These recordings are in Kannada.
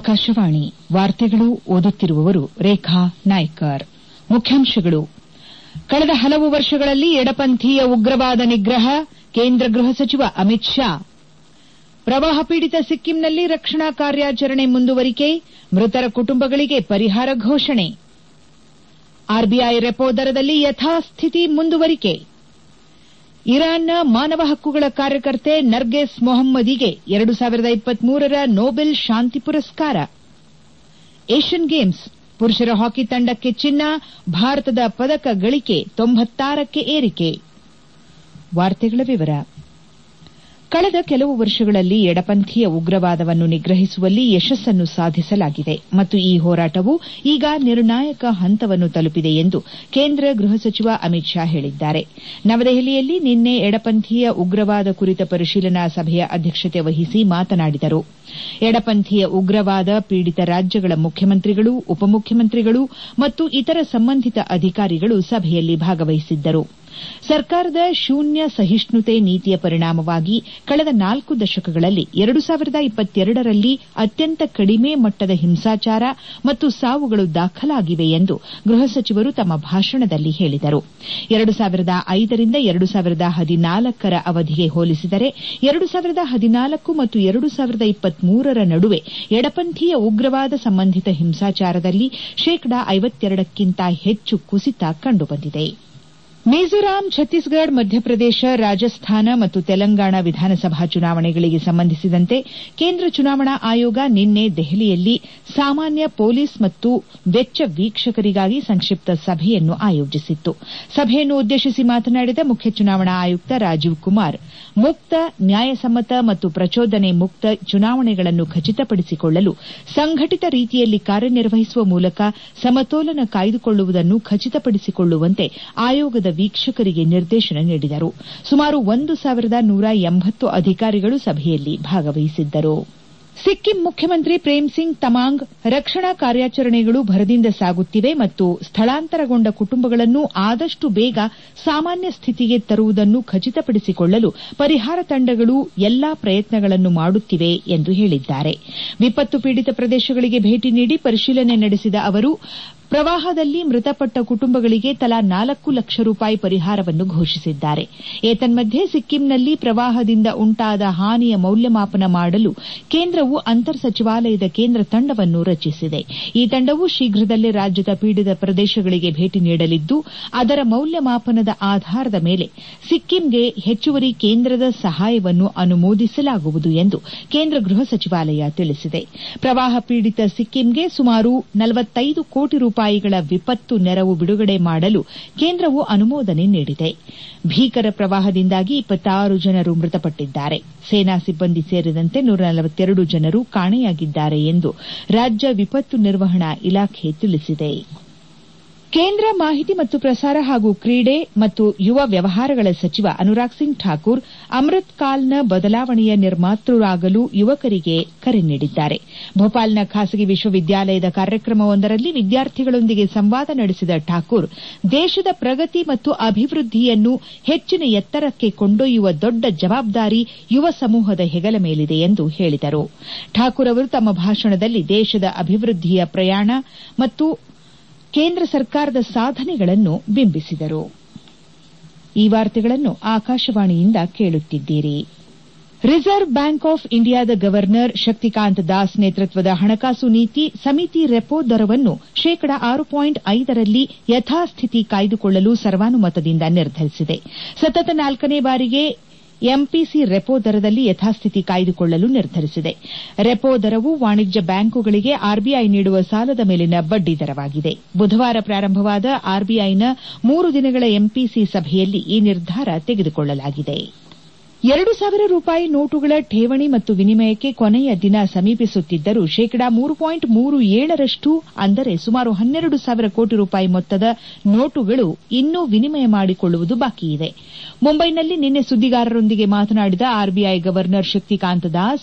ಆಕಾಶವಾಣಿ ವಾರ್ತೆಗಳು ಓದುತ್ತಿರುವವರು ರೇಖಾ ನಾಯ್ಕರ್ ಮುಖ್ಯಾಂಶಗಳು ಕಳೆದ ಹಲವು ವರ್ಷಗಳಲ್ಲಿ ಎಡಪಂಥೀಯ ಉಗ್ರವಾದ ನಿಗ್ರಹ ಕೇಂದ್ರ ಗೃಹ ಸಚಿವ ಅಮಿತ್ ಶಾ ಪ್ರವಾಹ ಪೀಡಿತ ಸಿಕ್ಕಿಂನಲ್ಲಿ ರಕ್ಷಣಾ ಕಾರ್ಯಾಚರಣೆ ಮುಂದುವರಿಕೆ ಮೃತರ ಕುಟುಂಬಗಳಿಗೆ ಪರಿಹಾರ ಘೋಷಣೆ ಆರ್ಬಿಐ ರೆಪೋ ದರದಲ್ಲಿ ಯಥಾಸ್ಥಿತಿ ಮುಂದುವರಿಕೆ ಇರಾನ್ನ ಮಾನವ ಹಕ್ಕುಗಳ ಕಾರ್ಯಕರ್ತೆ ನರ್ಗೆಸ್ ಮೊಹಮ್ಮದಿಗೆ ಎರಡು ಸಾವಿರದ ಇಪ್ಪತ್ಮೂರರ ನೊಬೆಲ್ ಶಾಂತಿ ಪುರಸ್ಕಾರ ಏಷ್ಯನ್ ಗೇಮ್ಸ್ ಪುರುಷರ ಹಾಕಿ ತಂಡಕ್ಕೆ ಚಿನ್ನ ಭಾರತದ ಪದಕ ಗಳಿಕೆ ತೊಂಬತ್ತಾರಕ್ಕೆ ಏರಿಕೆ ಕಳೆದ ಕೆಲವು ವರ್ಷಗಳಲ್ಲಿ ಎಡಪಂಥೀಯ ಉಗ್ರವಾದವನ್ನು ನಿಗ್ರಹಿಸುವಲ್ಲಿ ಯಶಸ್ಸನ್ನು ಸಾಧಿಸಲಾಗಿದೆ ಮತ್ತು ಈ ಹೋರಾಟವು ಈಗ ನಿರ್ಣಾಯಕ ಹಂತವನ್ನು ತಲುಪಿದೆ ಎಂದು ಕೇಂದ್ರ ಗೃಹ ಸಚಿವ ಅಮಿತ್ ಶಾ ಹೇಳಿದ್ದಾರೆ ನವದೆಹಲಿಯಲ್ಲಿ ನಿನ್ನೆ ಎಡಪಂಥೀಯ ಉಗ್ರವಾದ ಕುರಿತ ಪರಿಶೀಲನಾ ಸಭೆಯ ಅಧ್ಯಕ್ಷತೆ ವಹಿಸಿ ಮಾತನಾಡಿದರು ಎಡಪಂಥೀಯ ಉಗ್ರವಾದ ಪೀಡಿತ ರಾಜ್ಯಗಳ ಮುಖ್ಯಮಂತ್ರಿಗಳು ಉಪಮುಖ್ಯಮಂತ್ರಿಗಳು ಮತ್ತು ಇತರ ಸಂಬಂಧಿತ ಅಧಿಕಾರಿಗಳು ಸಭೆಯಲ್ಲಿ ಭಾಗವಹಿಸಿದ್ದರು ಸರ್ಕಾರದ ಶೂನ್ಯ ಸಹಿಷ್ಣುತೆ ನೀತಿಯ ಪರಿಣಾಮವಾಗಿ ಕಳೆದ ನಾಲ್ಕು ದಶಕಗಳಲ್ಲಿ ಎರಡು ಸಾವಿರದ ಇಪ್ಪತ್ತೆರಡರಲ್ಲಿ ಅತ್ಯಂತ ಕಡಿಮೆ ಮಟ್ಟದ ಹಿಂಸಾಚಾರ ಮತ್ತು ಸಾವುಗಳು ದಾಖಲಾಗಿವೆ ಎಂದು ಗೃಹ ಸಚಿವರು ತಮ್ಮ ಭಾಷಣದಲ್ಲಿ ಹೇಳಿದರು ಎರಡು ಸಾವಿರದ ಐದರಿಂದ ಎರಡು ಸಾವಿರದ ಹದಿನಾಲ್ಕರ ಅವಧಿಗೆ ಹೋಲಿಸಿದರೆ ಎರಡು ಸಾವಿರದ ಹದಿನಾಲ್ಕು ಮತ್ತು ಎರಡು ಸಾವಿರದ ಇಪ್ಪತ್ಮೂರರ ನಡುವೆ ಎಡಪಂಥೀಯ ಉಗ್ರವಾದ ಸಂಬಂಧಿತ ಹಿಂಸಾಚಾರದಲ್ಲಿ ಶೇಕಡಾ ಐವತ್ತೆರಡಕ್ಕಿಂತ ಹೆಚ್ಚು ಕುಸಿತ ಕಂಡುಬಂದಿದೆ ಮಿಜೋರಾಂ ಛತ್ತೀಸ್ಗಢ ಮಧ್ಯಪ್ರದೇಶ ರಾಜಸ್ಥಾನ ಮತ್ತು ತೆಲಂಗಾಣ ವಿಧಾನಸಭಾ ಚುನಾವಣೆಗಳಿಗೆ ಸಂಬಂಧಿಸಿದಂತೆ ಕೇಂದ್ರ ಚುನಾವಣಾ ಆಯೋಗ ನಿನ್ನೆ ದೆಹಲಿಯಲ್ಲಿ ಸಾಮಾನ್ಯ ಪೊಲೀಸ್ ಮತ್ತು ವೆಚ್ಚ ವೀಕ್ಷಕರಿಗಾಗಿ ಸಂಕ್ಷಿಪ್ತ ಸಭೆಯನ್ನು ಆಯೋಜಿಸಿತ್ತು ಸಭೆಯನ್ನು ಉದ್ದೇಶಿಸಿ ಮಾತನಾಡಿದ ಮುಖ್ಯ ಚುನಾವಣಾ ಆಯುಕ್ತ ರಾಜೀವ್ ಕುಮಾರ್ ಮುಕ್ತ ನ್ಯಾಯಸಮ್ಮತ ಮತ್ತು ಪ್ರಚೋದನೆ ಮುಕ್ತ ಚುನಾವಣೆಗಳನ್ನು ಖಚಿತಪಡಿಸಿಕೊಳ್ಳಲು ಸಂಘಟಿತ ರೀತಿಯಲ್ಲಿ ಕಾರ್ಯನಿರ್ವಹಿಸುವ ಮೂಲಕ ಸಮತೋಲನ ಕಾಯ್ದುಕೊಳ್ಳುವುದನ್ನು ಖಚಿತಪಡಿಸಿಕೊಳ್ಳುವಂತೆ ಆಯೋಗದ ವೀಕ್ಷಕರಿಗೆ ನಿರ್ದೇಶನ ನೀಡಿದರು ಸುಮಾರು ಒಂದು ಸಾವಿರದ ನೂರ ಎಂಬತ್ತು ಅಧಿಕಾರಿಗಳು ಸಭೆಯಲ್ಲಿ ಭಾಗವಹಿಸಿದ್ದರು ಸಿಕ್ಕಿಂ ಮುಖ್ಯಮಂತ್ರಿ ಪ್ರೇಮ್ಸಿಂಗ್ ತಮಾಂಗ್ ರಕ್ಷಣಾ ಕಾರ್ಯಾಚರಣೆಗಳು ಭರದಿಂದ ಸಾಗುತ್ತಿವೆ ಮತ್ತು ಸ್ಥಳಾಂತರಗೊಂಡ ಕುಟುಂಬಗಳನ್ನು ಆದಷ್ಟು ಬೇಗ ಸಾಮಾನ್ಯ ಸ್ಥಿತಿಗೆ ತರುವುದನ್ನು ಖಚಿತಪಡಿಸಿಕೊಳ್ಳಲು ಪರಿಹಾರ ತಂಡಗಳು ಎಲ್ಲಾ ಪ್ರಯತ್ನಗಳನ್ನು ಮಾಡುತ್ತಿವೆ ಎಂದು ಹೇಳಿದ್ದಾರೆ ವಿಪತ್ತು ಪೀಡಿತ ಪ್ರದೇಶಗಳಿಗೆ ಭೇಟಿ ನೀಡಿ ಪರಿಶೀಲನೆ ನಡೆಸಿದ ಅವರು ಪ್ರವಾಹದಲ್ಲಿ ಮೃತಪಟ್ಟ ಕುಟುಂಬಗಳಿಗೆ ತಲಾ ನಾಲ್ಕು ಲಕ್ಷ ರೂಪಾಯಿ ಪರಿಹಾರವನ್ನು ಘೋಷಿಸಿದ್ದಾರೆ ಏತನ್ಮಧ್ಯೆ ಸಿಕ್ಕಿಂನಲ್ಲಿ ಪ್ರವಾಹದಿಂದ ಉಂಟಾದ ಹಾನಿಯ ಮೌಲ್ಯಮಾಪನ ಮಾಡಲು ಕೇಂದ್ರವು ಅಂತರ್ ಸಚಿವಾಲಯದ ಕೇಂದ್ರ ತಂಡವನ್ನು ರಚಿಸಿದೆ ಈ ತಂಡವು ಶೀಘ್ರದಲ್ಲೇ ರಾಜ್ಯದ ಪೀಡಿತ ಪ್ರದೇಶಗಳಿಗೆ ಭೇಟಿ ನೀಡಲಿದ್ದು ಅದರ ಮೌಲ್ಯಮಾಪನದ ಆಧಾರದ ಮೇಲೆ ಸಿಕ್ಕಿಂಗೆ ಹೆಚ್ಚುವರಿ ಕೇಂದ್ರದ ಸಹಾಯವನ್ನು ಅನುಮೋದಿಸಲಾಗುವುದು ಎಂದು ಕೇಂದ್ರ ಗೃಹ ಸಚಿವಾಲಯ ತಿಳಿಸಿದೆ ಪ್ರವಾಹ ಪೀಡಿತ ಸಿಕ್ಕಿಂಗೆ ಸುಮಾರು ನಲವತ್ತೈದು ಕೋಟಿ ರೂಪಾಯಿಗಳ ವಿಪತ್ತು ನೆರವು ಬಿಡುಗಡೆ ಮಾಡಲು ಕೇಂದ್ರವು ಅನುಮೋದನೆ ನೀಡಿದೆ ಭೀಕರ ಪ್ರವಾಹದಿಂದಾಗಿ ಇಪ್ಪತ್ತಾರು ಜನರು ಮೃತಪಟ್ಟಿದ್ದಾರೆ ಸೇನಾ ಸಿಬ್ಬಂದಿ ಸೇರಿದಂತೆ ನೂರ ನಲವತ್ತೆರಡು ಜನರು ಕಾಣೆಯಾಗಿದ್ದಾರೆ ಎಂದು ರಾಜ್ಯ ವಿಪತ್ತು ನಿರ್ವಹಣಾ ಇಲಾಖೆ ತಿಳಿಸಿದೆ ಕೇಂದ್ರ ಮಾಹಿತಿ ಮತ್ತು ಪ್ರಸಾರ ಹಾಗೂ ಕ್ರೀಡೆ ಮತ್ತು ಯುವ ವ್ಯವಹಾರಗಳ ಸಚಿವ ಅನುರಾಗ್ ಸಿಂಗ್ ಠಾಕೂರ್ ಅಮೃತ್ ಕಾಲ್ನ ಬದಲಾವಣೆಯ ನಿರ್ಮಾತೃರಾಗಲು ಯುವಕರಿಗೆ ಕರೆ ನೀಡಿದ್ದಾರೆ ಭೋಪಾಲ್ನ ಖಾಸಗಿ ವಿಶ್ವವಿದ್ಯಾಲಯದ ಕಾರ್ಯಕ್ರಮವೊಂದರಲ್ಲಿ ವಿದ್ಯಾರ್ಥಿಗಳೊಂದಿಗೆ ಸಂವಾದ ನಡೆಸಿದ ಠಾಕೂರ್ ದೇಶದ ಪ್ರಗತಿ ಮತ್ತು ಅಭಿವೃದ್ಧಿಯನ್ನು ಹೆಚ್ಚಿನ ಎತ್ತರಕ್ಕೆ ಕೊಂಡೊಯ್ಯುವ ದೊಡ್ಡ ಜವಾಬ್ದಾರಿ ಯುವ ಸಮೂಹದ ಹೆಗಲ ಮೇಲಿದೆ ಎಂದು ಹೇಳಿದರು ಠಾಕೂರ್ ಅವರು ತಮ್ಮ ಭಾಷಣದಲ್ಲಿ ದೇಶದ ಅಭಿವೃದ್ಧಿಯ ಪ್ರಯಾಣ ಮತ್ತು ಕೇಂದ್ರ ಸರ್ಕಾರದ ಸಾಧನೆಗಳನ್ನು ಬಿಂಬಿಸಿದರು ಈ ವಾರ್ತೆಗಳನ್ನು ಆಕಾಶವಾಣಿಯಿಂದ ಕೇಳುತ್ತಿದ್ದೀರಿ ರಿಸರ್ವ್ ಬ್ಯಾಂಕ್ ಆಫ್ ಇಂಡಿಯಾದ ಗವರ್ನರ್ ಶಕ್ತಿಕಾಂತ್ ದಾಸ್ ನೇತೃತ್ವದ ಹಣಕಾಸು ನೀತಿ ಸಮಿತಿ ರೆಪೋ ದರವನ್ನು ಶೇಕಡ ಆರು ಪಾಯಿಂಟ್ ಐದರಲ್ಲಿ ಯಥಾಸ್ಥಿತಿ ಕಾಯ್ದುಕೊಳ್ಳಲು ಸರ್ವಾನುಮತದಿಂದ ನಿರ್ಧರಿಸಿದೆ ಸತತ ನಾಲ್ಕನೇ ಬಾರಿಗೆ ಎಂಪಿಸಿ ರೆಪೋ ದರದಲ್ಲಿ ಯಥಾಸ್ಥಿತಿ ಕಾಯ್ದುಕೊಳ್ಳಲು ನಿರ್ಧರಿಸಿದೆ ರೆಪೋ ದರವು ವಾಣಿಜ್ಯ ಬ್ಯಾಂಕುಗಳಿಗೆ ಆರ್ಬಿಐ ನೀಡುವ ಸಾಲದ ಮೇಲಿನ ಬಡ್ಡಿ ದರವಾಗಿದೆ ಬುಧವಾರ ಪ್ರಾರಂಭವಾದ ಆರ್ಬಿಐನ ಮೂರು ದಿನಗಳ ಎಂಪಿಸಿ ಸಭೆಯಲ್ಲಿ ಈ ನಿರ್ಧಾರ ತೆಗೆದುಕೊಳ್ಳಲಾಗಿದೆ ಎರಡು ಸಾವಿರ ರೂಪಾಯಿ ನೋಟುಗಳ ಠೇವಣಿ ಮತ್ತು ವಿನಿಮಯಕ್ಕೆ ಕೊನೆಯ ದಿನ ಸಮೀಪಿಸುತ್ತಿದ್ದರೂ ಶೇಕಡಾ ಮೂರು ಪಾಯಿಂಟ್ ಮೂರು ಏಳರಷ್ಟು ಅಂದರೆ ಸುಮಾರು ಹನ್ನೆರಡು ಸಾವಿರ ಕೋಟಿ ರೂಪಾಯಿ ಮೊತ್ತದ ನೋಟುಗಳು ಇನ್ನೂ ವಿನಿಮಯ ಮಾಡಿಕೊಳ್ಳುವುದು ಬಾಕಿಯಿದೆ ಮುಂಬೈನಲ್ಲಿ ನಿನ್ನೆ ಸುದ್ದಿಗಾರರೊಂದಿಗೆ ಮಾತನಾಡಿದ ಆರ್ಬಿಐ ಗವರ್ನರ್ ಶಕ್ತಿಕಾಂತ್ ದಾಸ್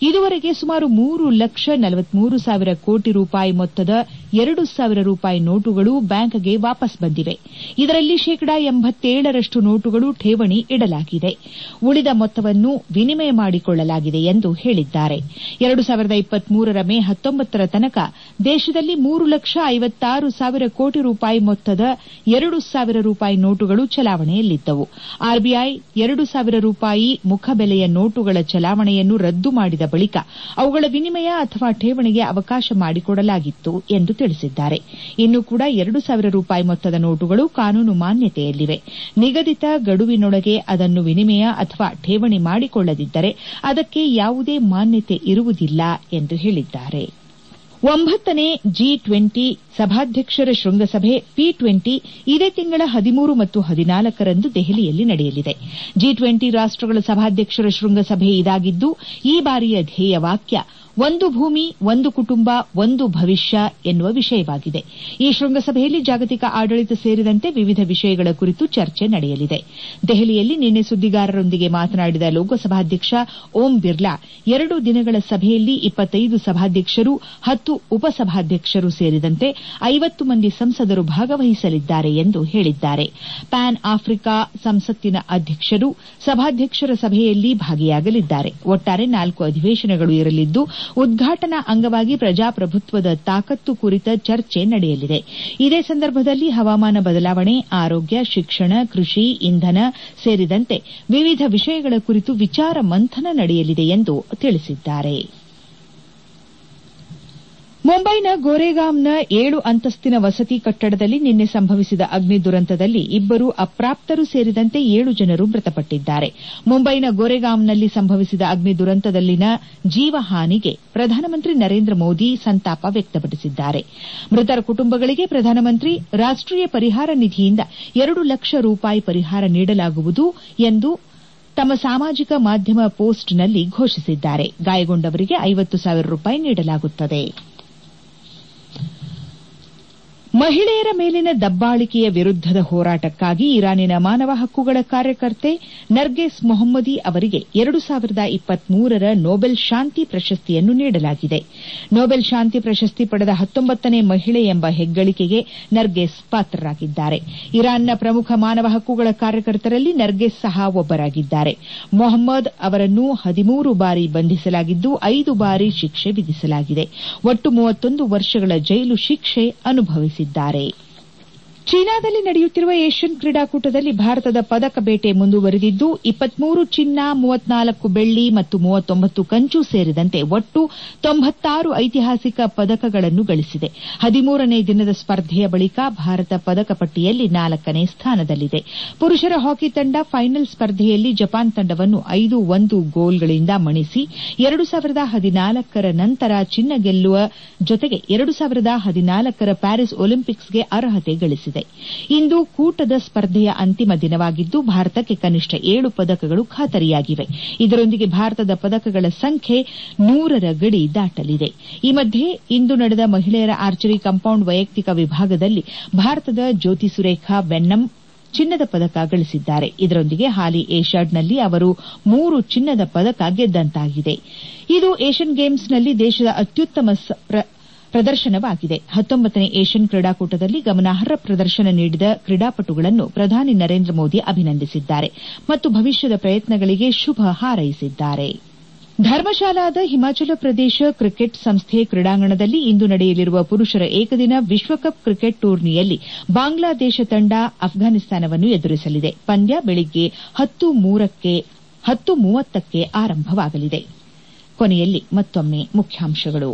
ಇದುವರೆಗೆ ಸುಮಾರು ಮೂರು ಲಕ್ಷ ನಲವತ್ಮೂರು ಸಾವಿರ ಕೋಟಿ ರೂಪಾಯಿ ಮೊತ್ತದ ಎರಡು ಸಾವಿರ ರೂಪಾಯಿ ನೋಟುಗಳು ಬ್ಯಾಂಕ್ಗೆ ವಾಪಸ್ ಬಂದಿವೆ ಇದರಲ್ಲಿ ಶೇಕಡಾ ಎಂಬತ್ತೇಳರಷ್ಟು ನೋಟುಗಳು ಠೇವಣಿ ಇಡಲಾಗಿದೆ ಉಳಿದ ಮೊತ್ತವನ್ನು ವಿನಿಮಯ ಮಾಡಿಕೊಳ್ಳಲಾಗಿದೆ ಎಂದು ಹೇಳಿದ್ದಾರೆ ಎರಡು ಸಾವಿರದ ಇಪ್ಪತ್ಮೂರರ ಮೇ ಹತ್ತೊಂಬತ್ತರ ತನಕ ದೇಶದಲ್ಲಿ ಮೂರು ಲಕ್ಷ ಐವತ್ತಾರು ಸಾವಿರ ಕೋಟಿ ರೂಪಾಯಿ ಮೊತ್ತದ ಎರಡು ಸಾವಿರ ರೂಪಾಯಿ ನೋಟುಗಳು ಚಲಾವಣೆಯಲ್ಲಿದ್ದವು ಆರ್ಬಿಐ ಎರಡು ಸಾವಿರ ರೂಪಾಯಿ ಮುಖಬೆಲೆಯ ನೋಟುಗಳ ಚಲಾವಣೆಯನ್ನು ರದ್ದು ಮಾಡಿದ ಬಳಿಕ ಅವುಗಳ ವಿನಿಮಯ ಅಥವಾ ಠೇವಣಿಗೆ ಅವಕಾಶ ಮಾಡಿಕೊಡಲಾಗಿತ್ತು ಎಂದು ತಿಳಿಸಿದ್ದಾರೆ ಇನ್ನೂ ಕೂಡ ಎರಡು ಸಾವಿರ ರೂಪಾಯಿ ಮೊತ್ತದ ನೋಟುಗಳು ಕಾನೂನು ಮಾನ್ಯತೆಯಲ್ಲಿವೆ ನಿಗದಿತ ಗಡುವಿನೊಳಗೆ ಅದನ್ನು ವಿನಿಮಯ ಅಥವಾ ಠೇವಣಿ ಮಾಡಿಕೊಳ್ಳದಿದ್ದರೆ ಅದಕ್ಕೆ ಯಾವುದೇ ಮಾನ್ಯತೆ ಇರುವುದಿಲ್ಲ ಎಂದು ಹೇಳಿದ್ದಾರೆ ಒಂಬತ್ತನೇ ಜಿ ಟ್ವೆಂಟಿ ಸಭಾಧ್ಯಕ್ಷರ ಶೃಂಗಸಭೆ ಪಿ ಟ್ವೆಂಟಿ ಇದೇ ತಿಂಗಳ ಹದಿಮೂರು ಮತ್ತು ಹದಿನಾಲ್ಕರಂದು ದೆಹಲಿಯಲ್ಲಿ ನಡೆಯಲಿದೆ ಜಿ ಟ್ವೆಂಟಿ ರಾಷ್ಟಗಳ ಸಭಾಧ್ಯಕ್ಷರ ಶೃಂಗಸಭೆ ಇದಾಗಿದ್ದು ಈ ಬಾರಿಯ ಧ್ಯೇಯ ವಾಕ್ಯ ಒಂದು ಭೂಮಿ ಒಂದು ಕುಟುಂಬ ಒಂದು ಭವಿಷ್ಯ ಎನ್ನುವ ವಿಷಯವಾಗಿದೆ ಈ ಶೃಂಗಸಭೆಯಲ್ಲಿ ಜಾಗತಿಕ ಆಡಳಿತ ಸೇರಿದಂತೆ ವಿವಿಧ ವಿಷಯಗಳ ಕುರಿತು ಚರ್ಚೆ ನಡೆಯಲಿದೆ ದೆಹಲಿಯಲ್ಲಿ ನಿನ್ನೆ ಸುದ್ದಿಗಾರರೊಂದಿಗೆ ಮಾತನಾಡಿದ ಲೋಕಸಭಾಧ್ಯಕ್ಷ ಓಂ ಬಿರ್ಲಾ ಎರಡು ದಿನಗಳ ಸಭೆಯಲ್ಲಿ ಇಪ್ಪತ್ತೈದು ಸಭಾಧ್ಯಕ್ಷರು ಹತ್ತು ಉಪಸಭಾಧ್ಯಕ್ಷರು ಸೇರಿದಂತೆ ಐವತ್ತು ಮಂದಿ ಸಂಸದರು ಭಾಗವಹಿಸಲಿದ್ದಾರೆ ಎಂದು ಹೇಳಿದ್ದಾರೆ ಪ್ಯಾನ್ ಆಫ್ರಿಕಾ ಸಂಸತ್ತಿನ ಅಧ್ಯಕ್ಷರು ಸಭಾಧ್ಯಕ್ಷರ ಸಭೆಯಲ್ಲಿ ಭಾಗಿಯಾಗಲಿದ್ದಾರೆ ಒಟ್ಟಾರೆ ನಾಲ್ಕು ಅಧಿವೇಶನಗಳು ಇರಲಿದ್ದು ಉದ್ಘಾಟನಾ ಅಂಗವಾಗಿ ಪ್ರಜಾಪ್ರಭುತ್ವದ ತಾಕತ್ತು ಕುರಿತ ಚರ್ಚೆ ನಡೆಯಲಿದೆ ಇದೇ ಸಂದರ್ಭದಲ್ಲಿ ಹವಾಮಾನ ಬದಲಾವಣೆ ಆರೋಗ್ಯ ಶಿಕ್ಷಣ ಕೃಷಿ ಇಂಧನ ಸೇರಿದಂತೆ ವಿವಿಧ ವಿಷಯಗಳ ಕುರಿತು ವಿಚಾರ ಮಂಥನ ನಡೆಯಲಿದೆ ಎಂದು ತಿಳಿಸಿದ್ದಾರೆ ಮುಂಬೈನ ಗೋರೆಗಾಂವ್ನ ಏಳು ಅಂತಸ್ತಿನ ವಸತಿ ಕಟ್ಟಡದಲ್ಲಿ ನಿನ್ನೆ ಸಂಭವಿಸಿದ ಅಗ್ನಿ ದುರಂತದಲ್ಲಿ ಇಬ್ಬರು ಅಪ್ರಾಪ್ತರು ಸೇರಿದಂತೆ ಏಳು ಜನರು ಮೃತಪಟ್ಟಿದ್ದಾರೆ ಮುಂಬೈನ ಗೋರೆಗಾಂವ್ನಲ್ಲಿ ಸಂಭವಿಸಿದ ಅಗ್ನಿ ದುರಂತದಲ್ಲಿನ ಜೀವಹಾನಿಗೆ ಪ್ರಧಾನಮಂತ್ರಿ ನರೇಂದ್ರ ಮೋದಿ ಸಂತಾಪ ವ್ಯಕ್ತಪಡಿಸಿದ್ದಾರೆ ಮೃತರ ಕುಟುಂಬಗಳಿಗೆ ಪ್ರಧಾನಮಂತ್ರಿ ರಾಷ್ಟೀಯ ಪರಿಹಾರ ನಿಧಿಯಿಂದ ಎರಡು ಲಕ್ಷ ರೂಪಾಯಿ ಪರಿಹಾರ ನೀಡಲಾಗುವುದು ಎಂದು ತಮ್ಮ ಸಾಮಾಜಿಕ ಮಾಧ್ಯಮ ಪೋಸ್ಟ್ನಲ್ಲಿ ಘೋಷಿಸಿದ್ದಾರೆ ಗಾಯಗೊಂಡವರಿಗೆ ಐವತ್ತು ಸಾವಿರ ರೂಪಾಯಿ ನೀಡಲಾಗುತ್ತದೆ ಮಹಿಳೆಯರ ಮೇಲಿನ ದಬ್ಬಾಳಿಕೆಯ ವಿರುದ್ದದ ಹೋರಾಟಕ್ಕಾಗಿ ಇರಾನಿನ ಮಾನವ ಹಕ್ಕುಗಳ ಕಾರ್ಯಕರ್ತೆ ನರ್ಗೆಸ್ ಮೊಹಮ್ಮದಿ ಅವರಿಗೆ ಎರಡು ಸಾವಿರದ ಇಪ್ಪತ್ಮೂರರ ನೊಬೆಲ್ ಶಾಂತಿ ಪ್ರಶಸ್ತಿಯನ್ನು ನೀಡಲಾಗಿದೆ ನೊಬೆಲ್ ಶಾಂತಿ ಪ್ರಶಸ್ತಿ ಪಡೆದ ಹತ್ತೊಂಬತ್ತನೇ ಮಹಿಳೆ ಎಂಬ ಹೆಗ್ಗಳಿಕೆಗೆ ನರ್ಗೆಸ್ ಪಾತ್ರರಾಗಿದ್ದಾರೆ ಇರಾನ್ನ ಪ್ರಮುಖ ಮಾನವ ಹಕ್ಕುಗಳ ಕಾರ್ಯಕರ್ತರಲ್ಲಿ ನರ್ಗೆಸ್ ಸಹ ಒಬ್ಬರಾಗಿದ್ದಾರೆ ಮೊಹಮ್ಮದ್ ಅವರನ್ನು ಹದಿಮೂರು ಬಾರಿ ಬಂಧಿಸಲಾಗಿದ್ದು ಐದು ಬಾರಿ ಶಿಕ್ಷೆ ವಿಧಿಸಲಾಗಿದೆ ಒಟ್ಟು ಮೂವತ್ತೊಂದು ವರ್ಷಗಳ ಜೈಲು ಶಿಕ್ಷೆ ಅನುಭವಿಸಿದ್ದಾರೆ ಚೀನಾದಲ್ಲಿ ನಡೆಯುತ್ತಿರುವ ಏಷ್ಯನ್ ಕ್ರೀಡಾಕೂಟದಲ್ಲಿ ಭಾರತದ ಪದಕ ಬೇಟೆ ಮುಂದುವರೆದಿದ್ದು ಇಪ್ಪತ್ಮೂರು ಚಿನ್ನ ಮೂವತ್ನಾಲ್ಕು ಬೆಳ್ಳಿ ಮತ್ತು ಮೂವತ್ತೊಂಬತ್ತು ಕಂಚು ಸೇರಿದಂತೆ ಒಟ್ಟು ತೊಂಬತ್ತಾರು ಐತಿಹಾಸಿಕ ಪದಕಗಳನ್ನು ಗಳಿಸಿದೆ ಹದಿಮೂರನೇ ದಿನದ ಸ್ಪರ್ಧೆಯ ಬಳಿಕ ಭಾರತ ಪದಕ ಪಟ್ಟಿಯಲ್ಲಿ ನಾಲ್ಕನೇ ಸ್ಥಾನದಲ್ಲಿದೆ ಪುರುಷರ ಹಾಕಿ ತಂಡ ಫೈನಲ್ ಸ್ಪರ್ಧೆಯಲ್ಲಿ ಜಪಾನ್ ತಂಡವನ್ನು ಐದು ಒಂದು ಗೋಲ್ಗಳಿಂದ ಮಣಿಸಿ ಎರಡು ಸಾವಿರದ ಹದಿನಾಲ್ಕರ ನಂತರ ಚಿನ್ನ ಗೆಲ್ಲುವ ಜೊತೆಗೆ ಎರಡು ಸಾವಿರದ ಹದಿನಾಲ್ಕರ ಪ್ಯಾರಿಸ್ ಒಲಿಂಪಿಕ್ಸ್ಗೆ ಅರ್ಹತೆ ಗಳಿಸಿದೆ ಇಂದು ಕೂಟದ ಸ್ಪರ್ಧೆಯ ಅಂತಿಮ ದಿನವಾಗಿದ್ದು ಭಾರತಕ್ಕೆ ಕನಿಷ್ಠ ಏಳು ಪದಕಗಳು ಖಾತರಿಯಾಗಿವೆ ಇದರೊಂದಿಗೆ ಭಾರತದ ಪದಕಗಳ ಸಂಖ್ಯೆ ನೂರರ ಗಡಿ ದಾಟಲಿದೆ ಈ ಮಧ್ಯೆ ಇಂದು ನಡೆದ ಮಹಿಳೆಯರ ಆರ್ಚರಿ ಕಾಂಪೌಂಡ್ ವೈಯಕ್ತಿಕ ವಿಭಾಗದಲ್ಲಿ ಭಾರತದ ಜ್ಯೋತಿ ಸುರೇಖಾ ವೆನ್ನಂ ಚಿನ್ನದ ಪದಕ ಗಳಿಸಿದ್ದಾರೆ ಇದರೊಂದಿಗೆ ಹಾಲಿ ಏಷ್ಯಾಡ್ನಲ್ಲಿ ಅವರು ಮೂರು ಚಿನ್ನದ ಪದಕ ಗೆದ್ದಂತಾಗಿದೆ ಇದು ಏಷ್ಯನ್ ಗೇಮ್ಸ್ನಲ್ಲಿ ದೇಶದ ಅತ್ಯುತ್ತಮ ಪ್ರದರ್ಶನವಾಗಿದೆ ಹತ್ತೊಂಬತ್ತನೇ ಏಷ್ಯನ್ ಕ್ರೀಡಾಕೂಟದಲ್ಲಿ ಗಮನಾರ್ಹ ಪ್ರದರ್ಶನ ನೀಡಿದ ಕ್ರೀಡಾಪಟುಗಳನ್ನು ಪ್ರಧಾನಿ ನರೇಂದ್ರ ಮೋದಿ ಅಭಿನಂದಿಸಿದ್ದಾರೆ ಮತ್ತು ಭವಿಷ್ಯದ ಪ್ರಯತ್ನಗಳಿಗೆ ಶುಭ ಹಾರೈಸಿದ್ದಾರೆ ಧರ್ಮಶಾಲಾದ ಹಿಮಾಚಲ ಪ್ರದೇಶ ಕ್ರಿಕೆಟ್ ಸಂಸ್ಥೆ ಕ್ರೀಡಾಂಗಣದಲ್ಲಿ ಇಂದು ನಡೆಯಲಿರುವ ಪುರುಷರ ಏಕದಿನ ವಿಶ್ವಕಪ್ ಕ್ರಿಕೆಟ್ ಟೂರ್ನಿಯಲ್ಲಿ ಬಾಂಗ್ಲಾದೇಶ ತಂಡ ಅಫ್ಘಾನಿಸ್ತಾನವನ್ನು ಎದುರಿಸಲಿದೆ ಪಂದ್ಯ ಬೆಳಿಗ್ಗೆ ಹತ್ತು ಮೂವತ್ತಕ್ಕೆ ಆರಂಭವಾಗಲಿದೆ ಕೊನೆಯಲ್ಲಿ ಮತ್ತೊಮ್ಮೆ ಮುಖ್ಯಾಂಶಗಳು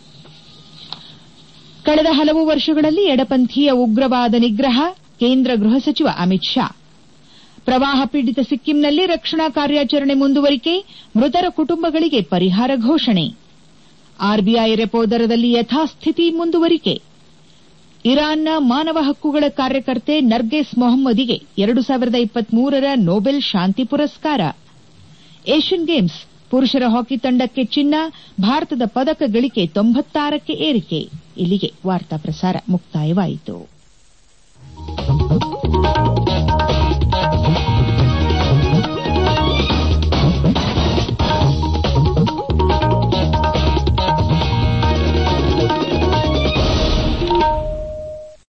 ಕಳೆದ ಹಲವು ವರ್ಷಗಳಲ್ಲಿ ಎಡಪಂಥೀಯ ಉಗ್ರವಾದ ನಿಗ್ರಹ ಕೇಂದ್ರ ಗೃಹ ಸಚಿವ ಅಮಿತ್ ಶಾ ಪ್ರವಾಹ ಪೀಡಿತ ಸಿಕ್ಕಿಂನಲ್ಲಿ ರಕ್ಷಣಾ ಕಾರ್ಯಾಚರಣೆ ಮುಂದುವರಿಕೆ ಮೃತರ ಕುಟುಂಬಗಳಿಗೆ ಪರಿಹಾರ ಘೋಷಣೆ ಆರ್ಬಿಐ ರೆಪೋ ದರದಲ್ಲಿ ಯಥಾಸ್ಥಿತಿ ಮುಂದುವರಿಕೆ ಇರಾನ್ನ ಮಾನವ ಹಕ್ಕುಗಳ ಕಾರ್ಯಕರ್ತೆ ನರ್ಗೆಸ್ ಮೊಹಮ್ಮದಿಗೆ ಎರಡು ಸಾವಿರದ ಇಪ್ಪತ್ಮೂರರ ನೊಬೆಲ್ ಶಾಂತಿ ಪುರಸ್ಕಾರ ಏಷ್ಯನ್ ಗೇಮ್ಸ್ ಪುರುಷರ ಹಾಕಿ ತಂಡಕ್ಕೆ ಚಿನ್ನ ಭಾರತದ ಪದಕ ಗಳಿಕೆ ತೊಂಬತ್ತಾರಕ್ಕೆ ಏರಿಕೆ ಇಲ್ಲಿಗೆ ವಾರ್ತಾ ಪ್ರಸಾರ ಮುಕ್ತಾಯವಾಯಿತು